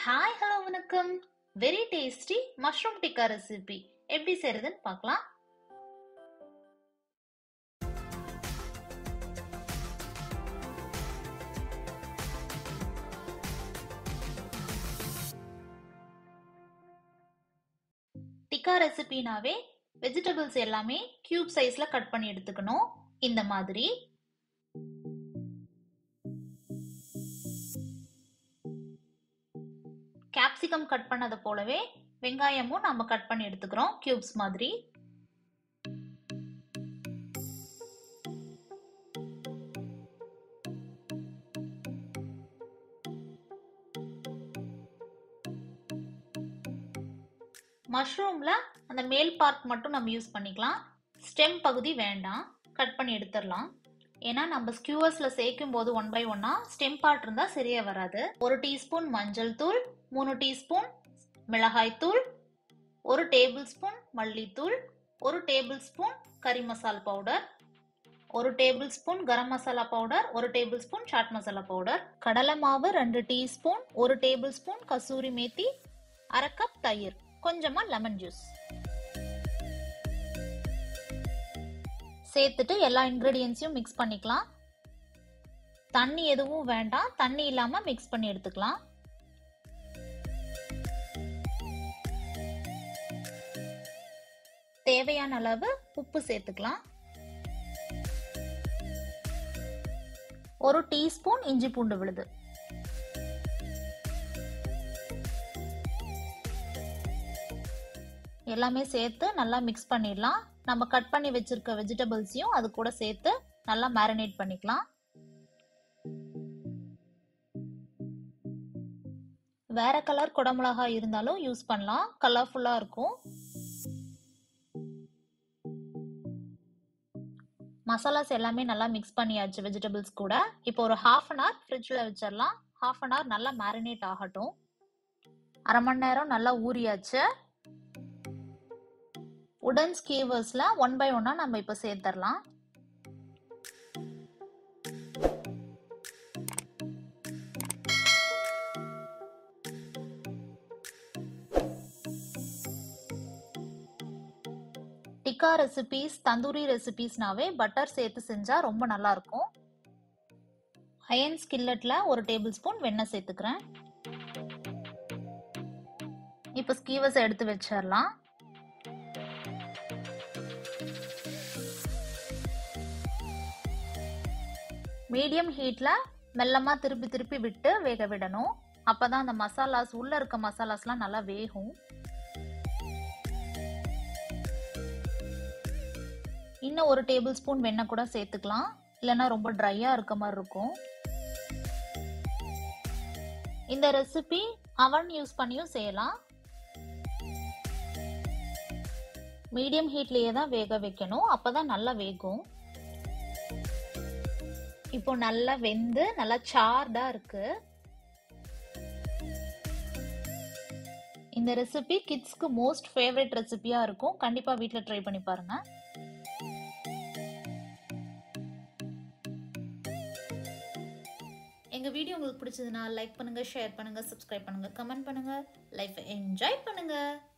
hi hello வணக்கம் very tasty mushroom tikka recipe எப்படி செய்யறதுன்னு பார்க்கலாம் டிக்கா ரெசிபினாவே வெஜிடபிள்ஸ் எல்லாமே கியூப் சைஸ்ல கட் பண்ணி எடுத்துக்கணும் இந்த மாதிரி கேப்சிகம் கட் பண்ணது போலவே வெங்காயமும் நம்ம கட் பண்ணி எடுத்துக்கிறோம் கியூப்ஸ் மாதிரி மஷ்ரூம்ல அந்த மேல் பார்ட் மட்டும் நம்ம யூஸ் பண்ணிக்கலாம் ஸ்டெம் பகுதி வேண்டாம் கட் பண்ணி எடுத்துடலாம் ஏன்னா நம்ம ஸ்கியூவர்ஸ்ல சேர்க்கும் போது ஒன் பை ஒன்னா ஸ்டெம் பார்ட் இருந்தா சரியா வராது ஒரு டீஸ்பூன் மஞ்சள் தூள் மூணு டீஸ்பூன் மிளகாய் தூள் ஒரு டேபிள் ஸ்பூன் மல்லித்தூள் ஒரு டேபிள் ஸ்பூன் கறி மசால் பவுடர் ஒரு tablespoon garam masala powder ஒரு tablespoon chaat masala powder கடலை மாவு ரெண்டு டீஸ்பூன் ஒரு டேபிள் ஸ்பூன் கசூரி மேத்தி அரை கப் தயிர் கொஞ்சமா லெமன் ஜூஸ் சேர்த்துட்டு எல்லா இன்க்ரீடியன்ஸையும் மிக்ஸ் பண்ணிக்கலாம் தண்ணி எதுவும் வேண்டாம் தண்ணி இல்லாம மிக்ஸ் பண்ணி எடுத்துக்கலாம் தேவையான அளவு உப்பு சேர்த்துக்கலாம் ஒரு டீஸ்பூன் இஞ்சி பூண்டு விழுது எல்லாமே சேர்த்து நல்லா மிக்ஸ் பண்ணிடலாம் நம்ம கட் பண்ணி வச்சிருக்க வெஜிடபிள்ஸையும் அது கூட சேர்த்து நல்லா மேரினேட் பண்ணிக்கலாம் வேற கலர் குடமிளகா இருந்தாலும் யூஸ் பண்ணலாம் கலர்ஃபுல்லா இருக்கும் மசாலாஸ் எல்லாமே நல்லா மிக்ஸ் பண்ணியாச்சு வெஜிடபிள்ஸ் கூட இப்போ ஒரு ஹாஃப் அன் ஹவர் ஃப்ரிட்ஜில் வச்சிடலாம் ஹாஃப் அன் ஹவர் நல்லா மேரினேட் ஆகட்டும் அரை மணி நேரம் நல்லா ஊறியாச்சு உடன் ஸ்கீவர்ஸ்ல ஒன் பை ஒன்னா நம்ம இப்போ சேர்த்துடலாம் டிக்கா ரெசிபீஸ் தந்தூரி ரெசிபீஸ்னாவே பட்டர் சேர்த்து செஞ்சா ரொம்ப நல்லா இருக்கும் அயன் ஸ்கில்லட்ல ஒரு டேபிள் ஸ்பூன் வெண்ணெய் சேர்த்துக்கிறேன் இப்போ ஸ்கீவர்ஸ் எடுத்து வச்சிடலாம் மீடியம் ஹீட்ல மெல்லமா திருப்பி திருப்பி விட்டு வேக விடணும் அப்பதான் அந்த மசாலாஸ் உள்ள இருக்க மசாலாஸ்லாம் நல்லா வேகும் இன்னும் ஒரு டேபிள் ஸ்பூன் வெண்ணெய் கூட சேர்த்துக்கலாம் இல்லைன்னா ரொம்ப ட்ரையா இருக்க மாதிரி இருக்கும் இந்த ரெசிபி அவன் யூஸ் பண்ணியும் செய்யலாம் மீடியம் ஹீட்லயே தான் வேக வைக்கணும் அப்பதான் நல்லா வேகும் இப்போ நல்லா வெந்து நல்லா சார்டா இருக்கு இந்த ரெசிபி கிட்ஸ்க்கு மோஸ்ட் ஃபேவரட் ரெசிபியா இருக்கும் கண்டிப்பா வீட்ல ட்ரை பண்ணி பாருங்க எங்க வீடியோ உங்களுக்கு பிடிச்சதுன்னா லைக் பண்ணுங்க ஷேர் பண்ணுங்க சப்ஸ்கிரைப் பண்ணுங்க கமெண்ட் பண்ணுங்க லைஃப் என்ஜாய் பண்ணுங்க